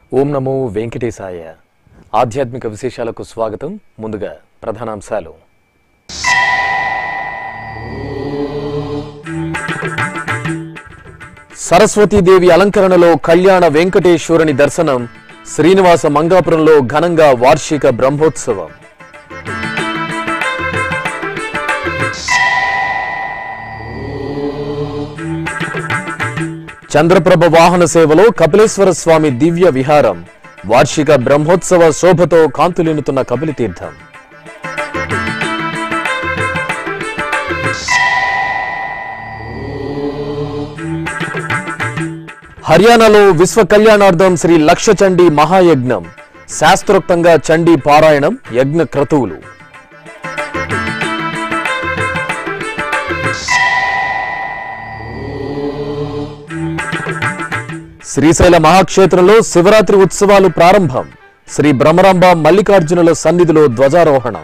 ఓం నమో వెంకటేశాయ ఆధ్యాత్మిక విశేషాలకు స్వాగతం ముందుగా ప్రధానాంశాలు సరస్వతీదేవి అలంకరణలో కళ్యాణ వెంకటేశ్వరుని దర్శనం శ్రీనివాస మంగాపురంలో ఘనంగా వార్షిక బ్రహ్మోత్సవం చంద్రప్రభ వాహన సేవలో కపిలేశ్వర స్వామి దివ్య విహారం వార్షిక బ్రహ్మోత్సవ శోభతో కాంతులేనుతున్న కపిలతీర్థం హర్యానాలో విశ్వ కళ్యాణార్థం శ్రీ లక్ష చండీ మహాయజ్ఞం శాస్త్రోక్తంగా చండీ పారాయణం యజ్ఞ క్రతువులు శ్రీశైల మహాక్షేత్రంలో శివరాత్రి ఉత్సవాలు ప్రారంభం శ్రీ బ్రహ్మరాంబ మల్లికార్జునుల సన్నిధిలో ధ్వజారోహణం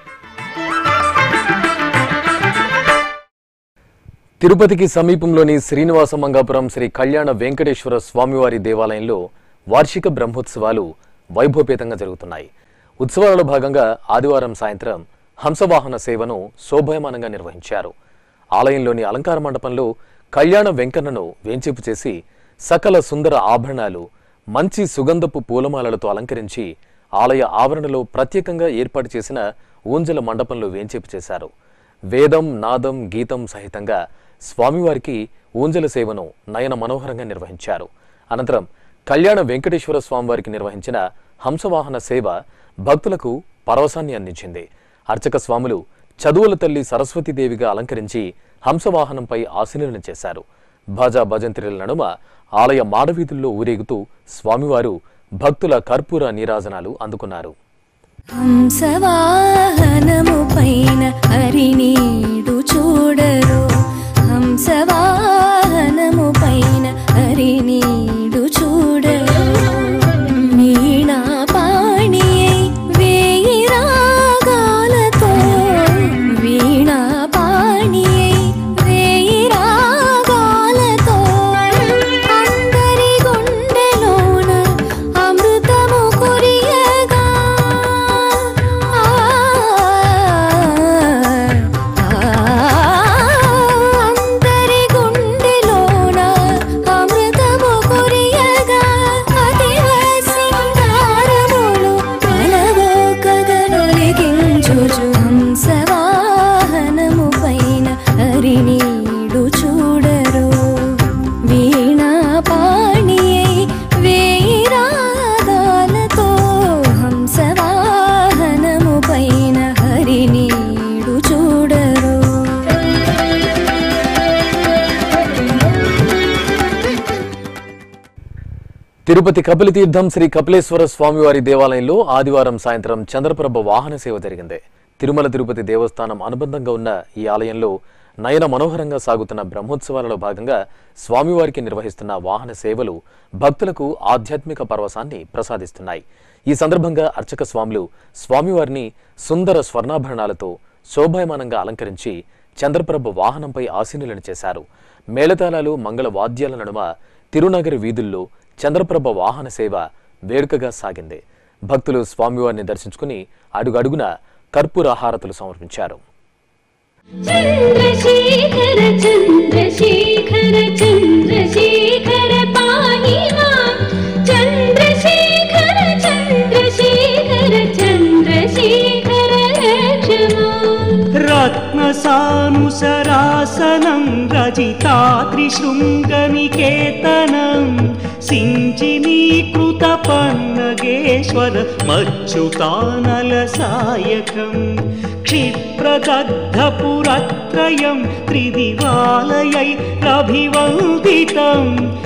తిరుపతికి సమీపంలోని శ్రీనివాస మంగాపురం శ్రీ కళ్యాణ వెంకటేశ్వర స్వామివారి దేవాలయంలో వార్షిక బ్రహ్మోత్సవాలు వైభవపేతంగా జరుగుతున్నాయి ఉత్సవాలలో భాగంగా ఆదివారం సాయంత్రం హంసవాహన సేవను శోభాయమానంగా నిర్వహించారు ఆలయంలోని అలంకార మండపంలో కళ్యాణ వెంకన్నను వేంచేపు చేసి సకల సుందర ఆభరణాలు మంచి సుగంధపు పూలమాలలతో అలంకరించి ఆలయ ఆవరణలో ప్రత్యేకంగా ఏర్పాటు చేసిన ఊంజల మండపంలో వేంచేపు చేశారు వేదం నాదం గీతం సహితంగా స్వామివారికి ఊంజల సేవను నయన మనోహరంగా నిర్వహించారు అనంతరం కళ్యాణ వెంకటేశ్వర స్వామివారికి నిర్వహించిన హంసవాహన సేవ భక్తులకు పరవశాన్ని అందించింది అర్చక స్వాములు చదువుల తల్లి సరస్వతీదేవిగా అలంకరించి హంసవాహనంపై ఆశీనులను చేశారు భజ భజంత్రిల నడుమ ఆలయ మాడవీధుల్లో ఊరేగుతూ స్వామివారు భక్తుల కర్పూర నీరాజనాలు అందుకున్నారు హంసవాహనము పైన హరినీడు చూడరు హంసవాహనము పైన హరినీడు చూడరు వీణా పాణియై వేయి రాగాలతో వీణా పాణియై వేయి రాగాలతో అందరి గుండెలోన అమృతము కురియగా అందరి గుండెలోన అమృతము కురియగా అతివ సింగారములు కలవో కదలొలిగించుచు హంసవాహనము పైన హరినీడు చూడరు వీణా పాణియై వేయి రాగాలతో హంసవాహనము పైన హరినీడు చూడరు తిరుపతి కపిలతీర్థం శ్రీ కపిలేశ్వర స్వామివారి దేవాలయంలో ఆదివారం సాయంత్రం చంద్రప్రభ వాహన సేవ జరిగింది తిరుమల తిరుపతి దేవస్థానం అనుబంధంగా ఉన్న ఈ ఆలయంలో నయన మనోహరంగా సాగుతున్న బ్రహ్మోత్సవాలలో భాగంగా స్వామివారికి నిర్వహిస్తున్న వాహన సేవలు భక్తులకు ఆధ్యాత్మిక పరవశాన్ని ప్రసాదిస్తున్నాయి ఈ సందర్భంగా అర్చక స్వాములు స్వామివారిని సుందర స్వర్ణాభరణాలతో శోభాయమానంగా అలంకరించి చంద్రప్రభ వాహనంపై ఆసీనులను చేశారు మేళతాళాలు మంగళ వాద్యాల నడుమ తిరునగరి వీధుల్లో చంద్రప్రభ వాహన సేవ వేడుకగా సాగింది భక్తులు స్వామివారిని దర్శించుకుని అడుగడుగున కర్పూర హారతులు సమర్పించారు చంద్రశేఖర చంద్రశేఖర చంద్రశేఖర పాహి మాం చంద్రశేఖర చంద్రశేఖర చంద్రశేఖర రక్ష మాం रत्नसानुसरासनं रजितात्रिशृङ्गनिकेतनं सिञ्चिनीकृतपन्नगेश्वर मच्युतानलसायकं क्षिप्रदग्धपुरत्रयं त्रिदिवालयैरभिवन्दितं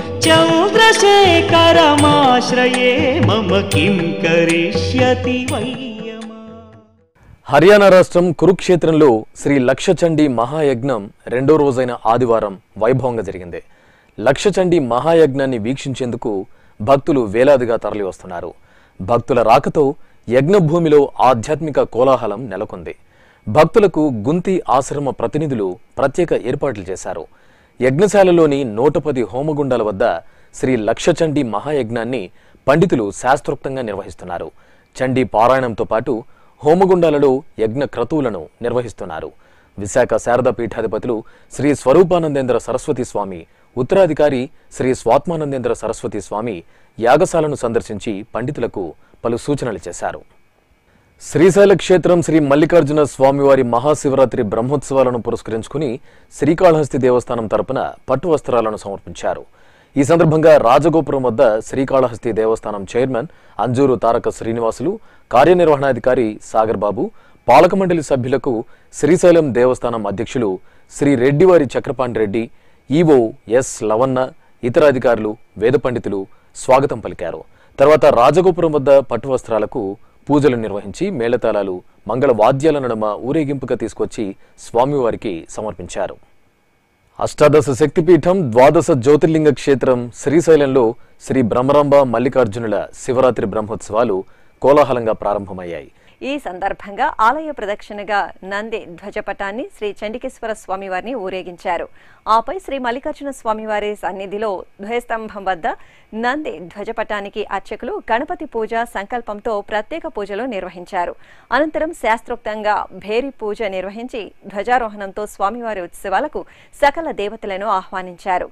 चन्द्रशेखरमाश्रये मम किं करिष्यति वैयमा హర్యానా రాష్ట్రం కురుక్షేత్రంలో శ్రీ లక్షచండీ మహాయజ్ఞం రెండో రోజైన ఆదివారం వైభవంగా జరిగింది లక్షచండీ మహాయజ్ఞాన్ని వీక్షించేందుకు భక్తులు వేలాదిగా తరలివస్తున్నారు భక్తుల రాకతో యజ్ఞభూమిలో ఆధ్యాత్మిక కోలాహలం నెలకొంది భక్తులకు గుంతి ఆశ్రమ ప్రతినిధులు ప్రత్యేక ఏర్పాట్లు చేశారు యజ్ఞశాలలోని నూట పది హోమగుండాల వద్ద శ్రీ లక్షచండీ మహాయజ్ఞాన్ని పండితులు శాస్త్రోక్తంగా నిర్వహిస్తున్నారు చండీ పారాయణంతో పాటు హోమగుండాలలో యజ్ఞ క్రతువులను నిర్వహిస్తున్నారు విశాఖ శారదా పీఠాధిపతులు శ్రీ స్వరూపానందేంద్ర సరస్వతి స్వామి ఉత్తరాధికారి శ్రీ స్వాత్మానందేంద్ర సరస్వతి స్వామి యాగశాలను సందర్శించి పండితులకు పలు సూచనలు చేశారు శ్రీశైల క్షేత్రం శ్రీ మల్లికార్జున స్వామివారి మహాశివరాత్రి బ్రహ్మోత్సవాలను పురస్కరించుకుని శ్రీకాళహస్తి దేవస్థానం తరపున పట్టు వస్త్రాలను సమర్పించారు ఈ సందర్భంగా రాజగోపురం వద్ద శ్రీకాళహస్తి దేవస్థానం చైర్మన్ అంజూరు తారక శ్రీనివాసులు కార్యనిర్వహణాధికారి సాగర్ బాబు పాలక మండలి సభ్యులకు శ్రీశైలం దేవస్థానం అధ్యక్షులు శ్రీ రెడ్డివారి చక్రపాణి రెడ్డి ఈవో ఎస్ లవన్న ఇతర అధికారులు వేద పండితులు స్వాగతం పలికారు తర్వాత రాజగోపురం వద్ద పట్టు వస్త్రాలకు పూజలు నిర్వహించి మేళతాళాలు మంగళ వాద్యాల నడుమ ఊరేగింపుగా తీసుకొచ్చి స్వామివారికి సమర్పించారు అష్టాదశ శక్తిపీఠం ద్వాదశ జ్యోతిర్లింగ క్షేత్రం శ్రీశైలంలో శ్రీ బ్రహ్మరాంబ మల్లికార్జునుల శివరాత్రి బ్రహ్మోత్సవాలు కోలాహలంగా ప్రారంభమయ్యాయి ఈ సందర్భంగా ఆలయ ప్రదక్షిణగా నంది ధ్వజపటాన్ని శ్రీ చండికేశ్వర స్వామివారిని ఊరేగించారు ఆపై శ్రీ మల్లికార్జున స్వామివారి సన్నిధిలో ధ్వజస్తంభం వద్ద నంది ధ్వజపటానికి అర్చకులు గణపతి పూజ సంకల్పంతో ప్రత్యేక పూజలు నిర్వహించారు అనంతరం శాస్త్రోక్తంగా భేరి పూజ నిర్వహించి ధ్వజారోహణంతో స్వామివారి ఉత్సవాలకు సకల దేవతలను ఆహ్వానించారు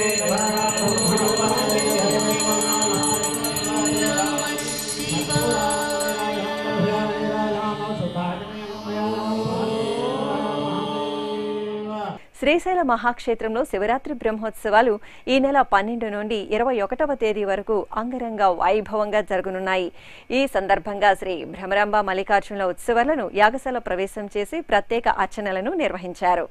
శ్రీశైల మహాక్షేత్రంలో శివరాత్రి బ్రహ్మోత్సవాలు ఈ నెల పన్నెండు నుండి ఇరవై ఒకటవ తేదీ వరకు అంగరంగ వైభవంగా జరగనున్నాయి ఈ సందర్భంగా శ్రీ భ్రమరాంబ మల్లికార్జునుల ఉత్సవాలను యాగశాల ప్రవేశం చేసి ప్రత్యేక అర్చనలను నిర్వహించారు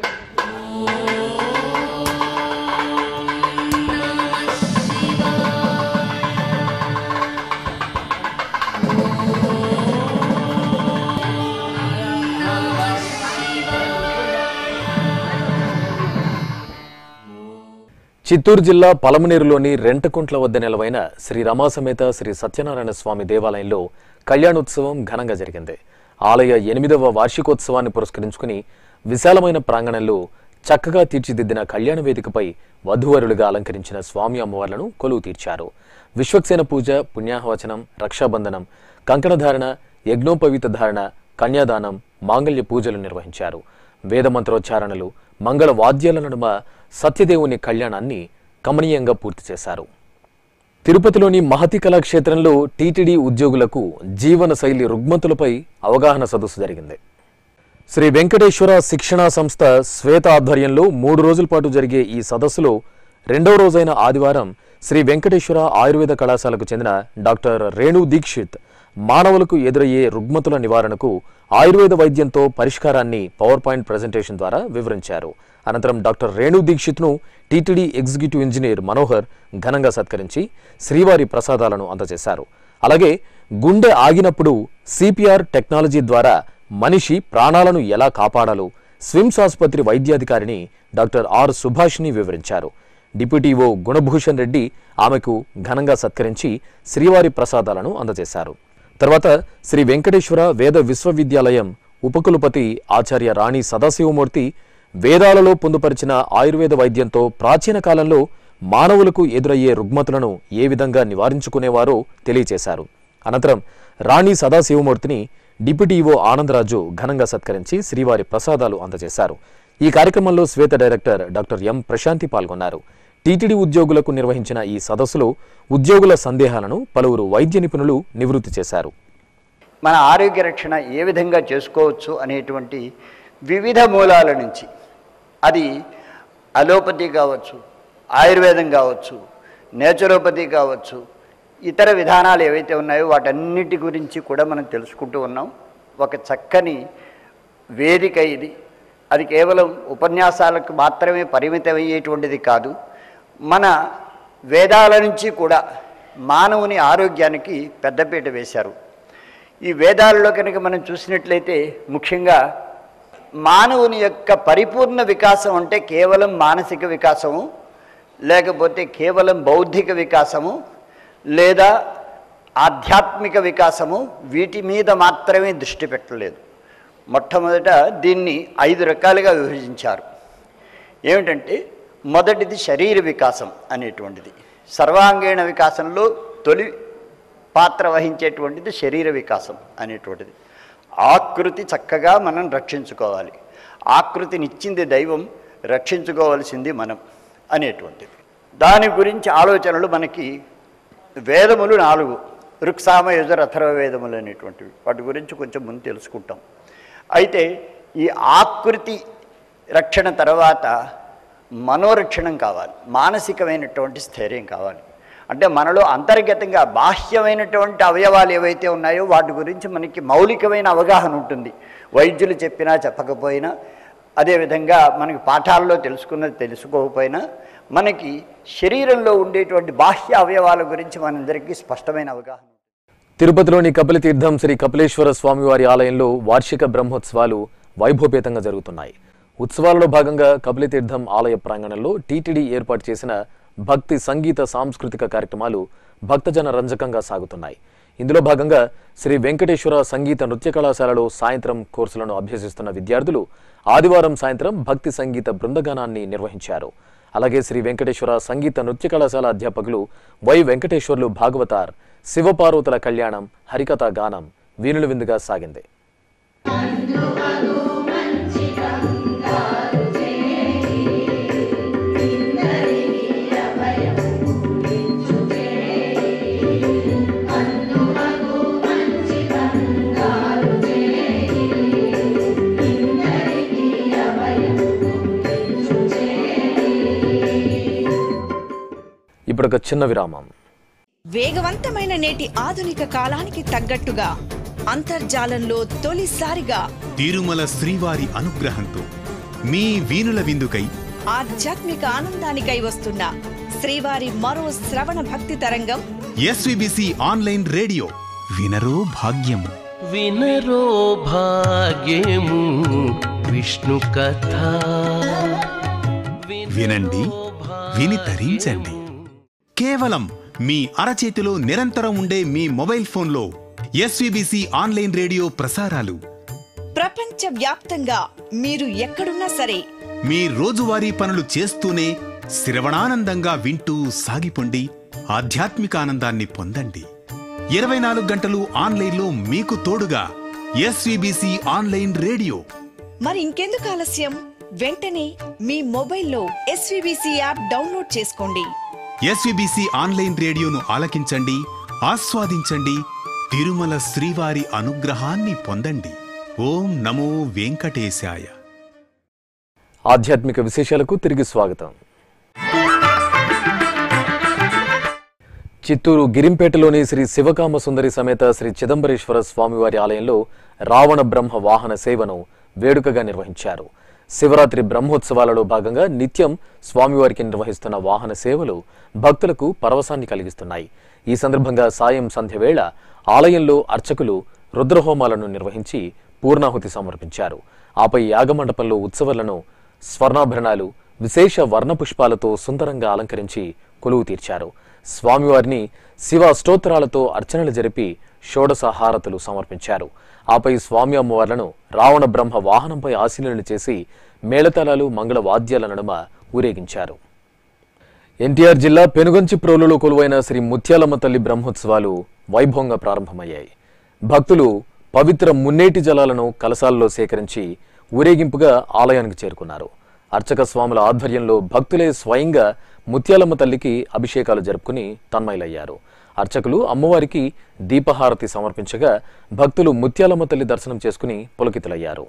చిత్తూరు జిల్లా పలమనేరులోని రెంటకుంట్ల వద్ద నెలవైన శ్రీ రమాసమేత శ్రీ సత్యనారాయణ స్వామి దేవాలయంలో కళ్యాణోత్సవం ఘనంగా జరిగింది ఆలయ ఎనిమిదవ వార్షికోత్సవాన్ని పురస్కరించుకుని విశాలమైన ప్రాంగణంలో చక్కగా తీర్చిదిద్దిన కళ్యాణ వేదికపై వధూవరులుగా అలంకరించిన స్వామి అమ్మవార్లను కొలువు తీర్చారు విశ్వక్సేన పూజ పుణ్యాహవచనం రక్షాబంధనం కంకణధారణ యజ్ఞోపవీత ధారణ కన్యాదానం మాంగళ్య పూజలు నిర్వహించారు వేదమంత్రోచ్చారణలు మంగళ వాద్యాల నడుమ సత్యదేవుని కళ్యాణాన్ని కమనీయంగా పూర్తి చేశారు తిరుపతిలోని మహతి కళాక్షేత్రంలో టీటీడీ ఉద్యోగులకు జీవన శైలి రుగ్మతులపై అవగాహన సదస్సు జరిగింది శ్రీ వెంకటేశ్వర శిక్షణా సంస్థ శ్వేత ఆధ్వర్యంలో మూడు రోజుల పాటు జరిగే ఈ సదస్సులో రెండవ రోజైన ఆదివారం శ్రీ వెంకటేశ్వర ఆయుర్వేద కళాశాలకు చెందిన డాక్టర్ రేణు దీక్షిత్ మానవులకు ఎదురయ్యే రుగ్మతుల నివారణకు ఆయుర్వేద వైద్యంతో పరిష్కారాన్ని పవర్ పాయింట్ ప్రజెంటేషన్ ద్వారా వివరించారు అనంతరం డాక్టర్ రేణు దీక్షిత్ను టీటీడీ ఎగ్జిక్యూటివ్ ఇంజనీర్ మనోహర్ ఘనంగా సత్కరించి శ్రీవారి ప్రసాదాలను అందజేశారు అలాగే గుండె ఆగినప్పుడు సిపిఆర్ టెక్నాలజీ ద్వారా మనిషి ప్రాణాలను ఎలా కాపాడాలో స్విమ్స్ ఆసుపత్రి వైద్యాధికారిని డాక్టర్ ఆర్ సుభాష్ని వివరించారు డిప్యూటీ ఓ గుణభూషణ్ రెడ్డి ఆమెకు ఘనంగా సత్కరించి శ్రీవారి ప్రసాదాలను అందజేశారు తర్వాత శ్రీ వెంకటేశ్వర వేద విశ్వవిద్యాలయం ఉపకులపతి ఆచార్య రాణి సదాశివమూర్తి వేదాలలో పొందుపరిచిన ఆయుర్వేద వైద్యంతో ప్రాచీన కాలంలో మానవులకు ఎదురయ్యే రుగ్మతులను ఏ విధంగా నివారించుకునేవారో తెలియచేశారు అనంతరం రాణి సదాశివమూర్తిని డిప్యూటీ ఈవో ఆనందరాజు ఘనంగా సత్కరించి శ్రీవారి ప్రసాదాలు అందజేశారు ఈ కార్యక్రమంలో Swetha director doctor M Prashanthi పాల్గొన్నారు టీటీడీ ఉద్యోగులకు నిర్వహించిన ఈ సదస్సులో ఉద్యోగుల సందేహాలను పలువురు వైద్య నిపుణులు నివృత్తి చేశారు మన ఆరోగ్య రక్షణ ఏ విధంగా చేసుకోవచ్చు అనేటువంటి వివిధ మూలాల నుంచి అది అలోపతి కావచ్చు ఆయుర్వేదం కావచ్చు నేచురోపతి కావచ్చు ఇతర విధానాలు ఏవైతే ఉన్నాయో వాటన్నిటి గురించి కూడా మనం తెలుసుకుంటూ ఉన్నాం ఒక చక్కని వేదిక ఇది అది కేవలం ఉపన్యాసాలకు మాత్రమే పరిమితమయ్యేటువంటిది కాదు మన వేదాల నుంచి కూడా మానవుని ఆరోగ్యానికి పెద్దపీట వేశారు ఈ వేదాలలో కనుక మనం చూసినట్లయితే ముఖ్యంగా మానవుని యొక్క పరిపూర్ణ వికాసం అంటే కేవలం మానసిక వికాసము లేకపోతే కేవలం బౌద్ధిక వికాసము లేదా ఆధ్యాత్మిక వికాసము వీటి మీద మాత్రమే దృష్టి పెట్టలేదు మొట్టమొదట దీన్ని ఐదు రకాలుగా విభజించారు ఏమిటంటే మొదటిది శరీర వికాసం అనేటువంటిది సర్వాంగీణ వికాసంలో తొలి పాత్ర వహించేటువంటిది శరీర వికాసం అనేటువంటిది ఆకృతి చక్కగా మనం రక్షించుకోవాలి ఆకృతినిచ్చింది దైవం రక్షించుకోవాల్సింది మనం అనేటువంటిది దాని గురించి ఆలోచనలు మనకి వేదములు నాలుగు ఋక్సామ యజుర అథర్వ వేదములు అనేటువంటివి వాటి గురించి కొంచెం ముందు తెలుసుకుంటాం అయితే ఈ ఆకృతి రక్షణ తర్వాత మనోరక్షణం కావాలి మానసికమైనటువంటి స్థైర్యం కావాలి అంటే మనలో అంతర్గతంగా బాహ్యమైనటువంటి అవయవాలు ఏవైతే ఉన్నాయో వాటి గురించి మనకి మౌలికమైన అవగాహన ఉంటుంది వైద్యులు చెప్పినా చెప్పకపోయినా అదేవిధంగా మనకి పాఠాల్లో తెలుసుకున్నది తెలుసుకోకపోయినా మనకి శరీరంలో ఉండేటువంటి బాహ్య అవయవాల గురించి మనందరికీ స్పష్టమైన అవగాహన ఉంటుంది. తిరుపతిలోని కపిలతీర్థం శ్రీ కపిలేశ్వర స్వామివారి ఆలయంలో వార్షిక బ్రహ్మోత్సవాలు వైభవపేతంగా జరుగుతున్నాయి ఉత్సవాలలో భాగంగా కపిలతీర్థం ఆలయ ప్రాంగణంలో టీటీడీ ఏర్పాటు చేసిన భక్తి సంగీత సాంస్కృతిక కార్యక్రమాలు భక్తజన రంజకంగా సాగుతున్నాయి ఇందులో భాగంగా శ్రీ వెంకటేశ్వర సంగీత నృత్య కళాశాలలో సాయంత్రం కోర్సులను అభ్యసిస్తున్న విద్యార్థులు ఆదివారం సాయంత్రం భక్తి సంగీత బృందగానాన్ని నిర్వహించారు అలాగే శ్రీ వెంకటేశ్వర సంగీత నృత్య కళాశాల అధ్యాపకులు వై వెంకటేశ్వర్లు భాగవతార్ శివపార్వతుల కళ్యాణం హరికథ గానం వీణుల విందుగా సాగింది ఇప్పుడు ఒక చిన్న విరామం వేగవంతమైన నేటి ఆధునిక కాలానికి తగ్గట్టుగా అంతర్జాలంలో తొలిసారిగా తిరుమల శ్రీవారి అనుగ్రహంతో మీ వీణుల విందుకై ఆధ్యాత్మిక ఆనందానికై వస్తున్న శ్రీవారి మరో శ్రవణ భక్తి తరంగం ఎస్విబిసి ఆన్లైన్ రేడియో వినరో భాగ్యము వినరో భాగ్యము విష్ణు కథ వినండి విని తరించండి కేవలం మీ అరచేతిలో నిరంతరం ఉండే మీ మొబైల్ ఫోన్లో ఎస్విబిసి ఆన్లైన్ రేడియో ప్రసారాలు ప్రపంచ వ్యాప్తంగా మీరు ఎక్కడున్నా సరే మీ రోజువారీ పనులు చేస్తూనే శ్రవణానందంగా వింటూ సాగిపోండి ఆధ్యాత్మిక ఆనందాన్ని పొందండి ఇరవై నాలుగు గంటలు ఆన్లైన్లో మీకు తోడుగా ఎస్విబిసి ఆన్లైన్ రేడియో మరి ఇంకెందుకు ఆలస్యం వెంటనే మీ మొబైల్లో ఎస్వీబీసీ యాప్ డౌన్లోడ్ చేసుకోండి ఎస్విబిసి ఆన్లైన్ రేడియోను ఆలకించండి ఆస్వాదించండి తిరుమల శ్రీవారి అనుగ్రహాన్ని పొందండి ఓం నమో వెంకటేశాయ ఆధ్యాత్మిక విశేషాలకు తిరిగి స్వాగతం చిత్తూరు గిరింపేటలోని శ్రీ శివకామ సుందరి సమేత శ్రీ చిదంబరేశ్వర స్వామివారి ఆలయంలో రావణ బ్రహ్మ వాహన సేవను వేడుకగా నిర్వహించారు శివరాత్రి బ్రహ్మోత్సవాలలో భాగంగా నిత్యం స్వామివారికి నిర్వహిస్తున్న వాహన సేవలు భక్తులకు పరవశాన్ని కలిగిస్తున్నాయి ఈ సందర్భంగా సాయం సంధ్య వేళ ఆలయంలో అర్చకులు రుద్రహోమాలను నిర్వహించి పూర్ణాహుతి సమర్పించారు ఆపై యాగమండపంలో ఉత్సవాలను స్వర్ణాభరణాలు విశేష వర్ణ పుష్పాలతో సుందరంగా అలంకరించి కొలువు తీర్చారు స్వామివారిని శివ స్తోత్రాలతో అర్చనలు జరిపి షోడశ హారతులు సమర్పించారు ఆపై స్వామి అమ్మవార్లను రావణ బ్రహ్మ వాహనంపై ఆశీనులను చేసి మేళతాళాలు మంగళ వాద్యాల నడుమ ఊరేగించారు ఎన్టీఆర్ జిల్లా పెనుగంచి ప్రోలులో కొలువైన శ్రీ ముత్యాలమ్మ తల్లి బ్రహ్మోత్సవాలు వైభవంగా ప్రారంభమయ్యాయి భక్తులు పవిత్ర మున్నేటి జలాలను కలశాలలో సేకరించి ఊరేగింపుగా ఆలయానికి చేరుకున్నారు అర్చక స్వాముల ఆధ్వర్యంలో భక్తులే స్వయంగా ముత్యాలమ్మ తల్లికి అభిషేకాలు జరుపుకుని తన్మయులయ్యారు అర్చకులు అమ్మవారికి దీపహారతి సమర్పించగా భక్తులు ముత్యాలమ్మ తల్లి దర్శనం చేసుకుని పులకితులయ్యారు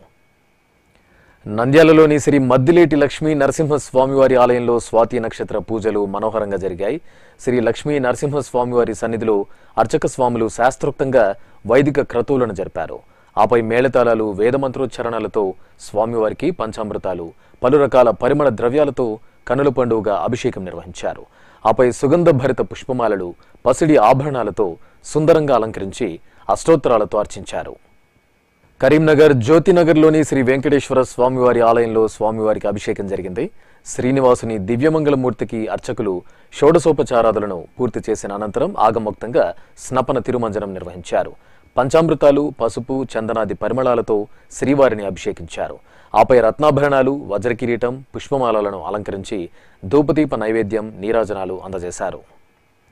నంద్యాలలోని శ్రీ మద్దిలేటి లక్ష్మీ నరసింహస్వామివారి ఆలయంలో స్వాతి నక్షత్ర పూజలు మనోహరంగా జరిగాయి శ్రీ లక్ష్మీ నరసింహస్వామివారి సన్నిధిలో అర్చక స్వాములు శాస్త్రోక్తంగా వైదిక క్రతువులను జరిపారు ఆపై మేళతాళాలు వేదమంత్రోచ్చారణలతో స్వామివారికి పంచామృతాలు పలు రకాల పరిమళ ద్రవ్యాలతో కనుల పండుగగా అభిషేకం నిర్వహించారు ఆపై సుగంధ భరిత పుష్పమాలలు పసిడి ఆభరణాలతో సుందరంగా అలంకరించి అష్టోత్తరాలతో అర్చించారు కరీంనగర్ జ్యోతినగర్లోని శ్రీ వెంకటేశ్వర స్వామివారి ఆలయంలో స్వామివారికి అభిషేకం జరిగింది శ్రీనివాసుని దివ్యమంగళమూర్తికి అర్చకులు షోడశోపచారాదులను పూర్తి చేసిన అనంతరం ఆగమోక్తంగా స్నపన తిరుమంజనం నిర్వహించారు పంచామృతాలు పసుపు చందనాది పరిమళాలతో శ్రీవారిని అభిషేకించారు ఆపై రత్నాభరణాలు వజ్రకిరీటం పుష్పమాలలను అలంకరించి ధూపదీప నైవేద్యం నీరాజనాలు అందజేశారు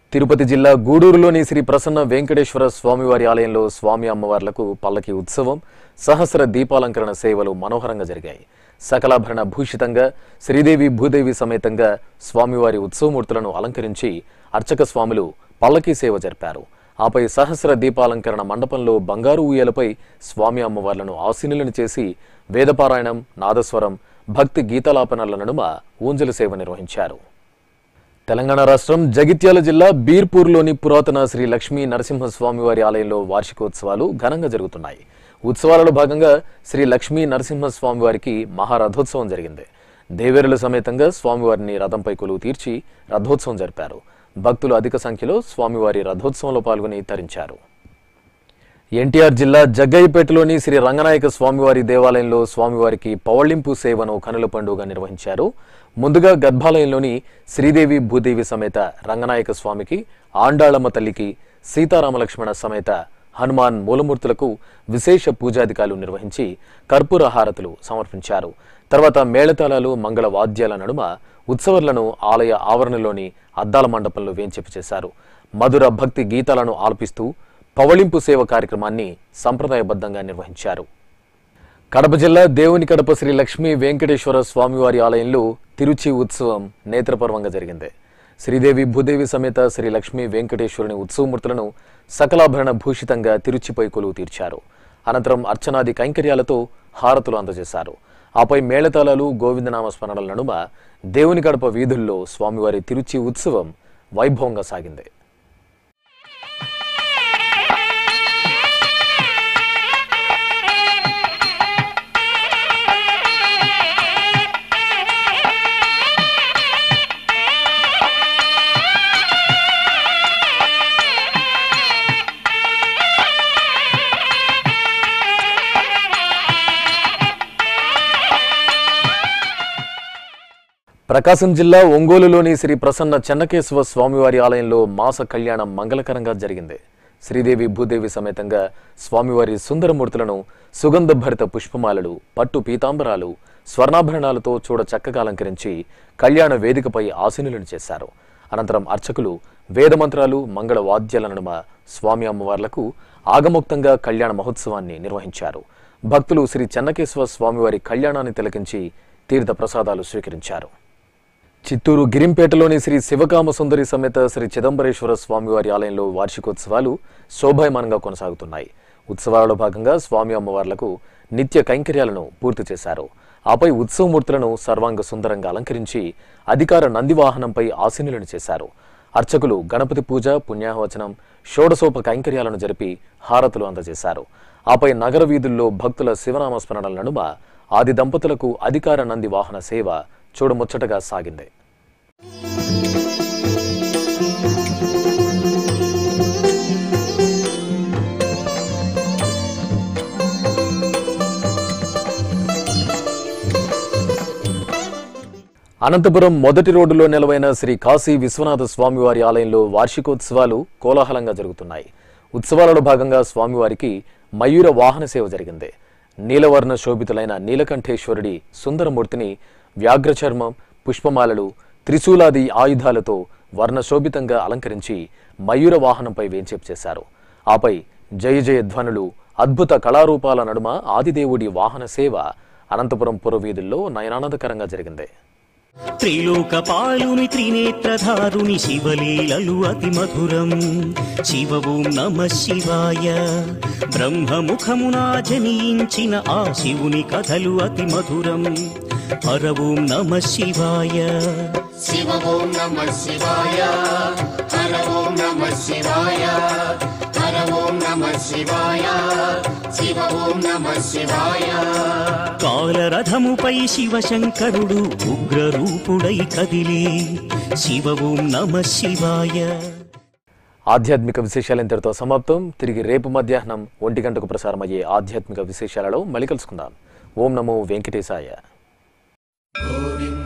తిరుపతి జిల్లా గూడూరులోని శ్రీ ప్రసన్న వెంకటేశ్వర స్వామివారి ఆలయంలో స్వామి అమ్మవార్లకు పల్లకి ఉత్సవం సహస్ర దీపాలంకరణ సేవలు మనోహరంగా జరిగాయి సకలాభరణ భూషితంగా శ్రీదేవి భూదేవి సమేతంగా స్వామివారి ఉత్సవమూర్తులను అలంకరించి అర్చక స్వాములు పల్లకీ సేవ జరిపారు ఆపై సహస్ర దీపాలంకరణ మండపంలో బంగారు ఊయలపై స్వామి అమ్మవార్లను ఆసీనులను చేసి వేదపారాయణం నాదస్వరం భక్తి గీతలాపనల నడుమ ఊంజల సేవ నిర్వహించారు తెలంగాణ రాష్ట్రం జగిత్యాల జిల్లా బీర్పూర్లోని పురాతన శ్రీ లక్ష్మీ నరసింహస్వామివారి ఆలయంలో వార్షికోత్సవాలు ఘనంగా జరుగుతున్నాయి ఉత్సవాలలో భాగంగా శ్రీ లక్ష్మీ నరసింహస్వామివారికి మహారథోత్సవం జరిగింది దేవేరుల సమేతంగా స్వామివారిని రథంపై కొలువు తీర్చి రథోత్సవం జరిపారు భక్తులు అధిక సంఖ్యలో స్వామివారి రథోత్సవంలో పాల్గొని తరించారు ఎన్టీఆర్ జిల్లా జగ్గయ్యపేటలోని శ్రీ రంగనాయక స్వామివారి దేవాలయంలో స్వామివారికి పవళింపు సేవను కనుల పండుగ నిర్వహించారు ముందుగా గర్భాలయంలోని శ్రీదేవి భూదేవి సమేత రంగనాయక స్వామికి ఆండాళమ్మ తల్లికి సీతారామలక్ష్మణ సమేత హనుమాన్ మూలమూర్తులకు విశేష పూజాధికాలు నిర్వహించి కర్పూర హారతులు సమర్పించారు తర్వాత మేళతాళాలు మంగళ వాద్యాల నడుమ ఉత్సవాలను ఆలయ ఆవరణలోని అద్దాల మండపంలో వేంచేపు చేశారు మధుర భక్తి గీతాలను ఆలపిస్తూ పవళింపు సేవ కార్యక్రమాన్ని సంప్రదాయబద్ధంగా నిర్వహించారు కడప జిల్లా దేవుని కడప శ్రీ లక్ష్మీ వెంకటేశ్వర స్వామివారి ఆలయంలో తిరుచి ఉత్సవం నేత్రపర్వంగా జరిగింది శ్రీదేవి భూదేవి సమేత శ్రీ లక్ష్మీ వెంకటేశ్వరుని ఉత్సవమూర్తులను సకలాభరణ భూషితంగా తిరుచిపై కొలువు తీర్చారు అనంతరం అర్చనాది కైంకర్యాలతో హారతులు అందజేశారు ఆపై మేళతాళాలు గోవిందనామ స్మరణల నడుమ దేవుని కడప వీధుల్లో స్వామివారి తిరుచి ఉత్సవం వైభవంగా సాగింది ప్రకాశం జిల్లా ఒంగోలులోని శ్రీ ప్రసన్న చెన్నకేశవ స్వామివారి ఆలయంలో మాస కళ్యాణం మంగళకరంగా జరిగింది శ్రీదేవి భూదేవి సమేతంగా స్వామివారి సుందరమూర్తులను సుగంధ భరిత పుష్పమాలలు పట్టు పీతాంబరాలు స్వర్ణాభరణాలతో చూడ చక్కగా అలంకరించి కళ్యాణ వేదికపై ఆసీనులను చేశారు అనంతరం అర్చకులు వేదమంత్రాలు మంగళ వాద్యాల నడుమ స్వామి అమ్మవార్లకు ఆగమోక్తంగా కళ్యాణ మహోత్సవాన్ని నిర్వహించారు భక్తులు శ్రీ చెన్నకేశవ స్వామివారి కళ్యాణాన్ని తిలకించి తీర్థ ప్రసాదాలు స్వీకరించారు చిత్తూరు గిరింపేటలోని శ్రీ శివకామ సుందరి సమేత శ్రీ చిదంబరేశ్వర స్వామివారి ఆలయంలో వార్షికోత్సవాలు శోభాయమానంగా కొనసాగుతున్నాయి ఉత్సవాలలో భాగంగా స్వామి అమ్మవార్లకు నిత్య కైంకర్యాలను పూర్తి చేశారు ఆపై ఉత్సవమూర్తులను సర్వాంగ సుందరంగా అలంకరించి అధికార నందివాహనంపై ఆసీనులను చేశారు అర్చకులు గణపతి పూజ పుణ్యాహవచనం షోడసోప కైంకర్యాలను జరిపి హారతులు అందజేశారు ఆపై నగర వీధుల్లో భక్తుల శివనామ స్మరణల నడుమ ఆది దంపతులకు అధికార నంది వాహన సేవ చూడముచ్చటగా సాగింది అనంతపురం మొదటి రోడ్డులో నెలవైన శ్రీ కాశీ విశ్వనాథ స్వామివారి ఆలయంలో వార్షికోత్సవాలు కోలాహలంగా జరుగుతున్నాయి ఉత్సవాలలో భాగంగా స్వామివారికి మయూర వాహన సేవ జరిగింది నీలవర్ణ శోభితులైన నీలకంఠేశ్వరుడి సుందరమూర్తిని వ్యాఘ్రచర్మం పుష్పమాలలు త్రిశూలాది ఆయుధాలతో వర్ణశోభితంగా అలంకరించి మయూర వాహనంపై వేంచేపు చేశారు ఆపై జయ జయ ధ్వనులు అద్భుత కళారూపాల నడుమ ఆదిదేవుడి వాహన సేవ అనంతపురం పురవీధుల్లో నయనానందకరంగా జరిగింది త్రిలోకపాలుని త్రినేత్రధారుని శివలీలలు అతి మధురం శివ ఓం నమ శివాయ బ్రహ్మముఖమునా జనించిన ఆ శివుని కథలు అతి మధురం హర ఓం నమ శివాయ శివ ఓం నమ శివాయ హర ఓం నమ శివాయ హర ఓం నమ శివాయ శివ ఓం నమ శివాయ కాలరథముపై శివశంకరుడు ఉగ్రరూపుడై కదిలి శివ ఓం నమ శివాయ ఆధ్యాత్మిక విశేషాలు ఇంతటితో సమాప్తం తిరిగి రేపు మధ్యాహ్నం ఒంటి గంటకు ప్రసారమయ్యే ఆధ్యాత్మిక విశేషాలలో మళ్ళీ కలుసుకుందాం ఓం నమో వెంకటేశాయ గోవింద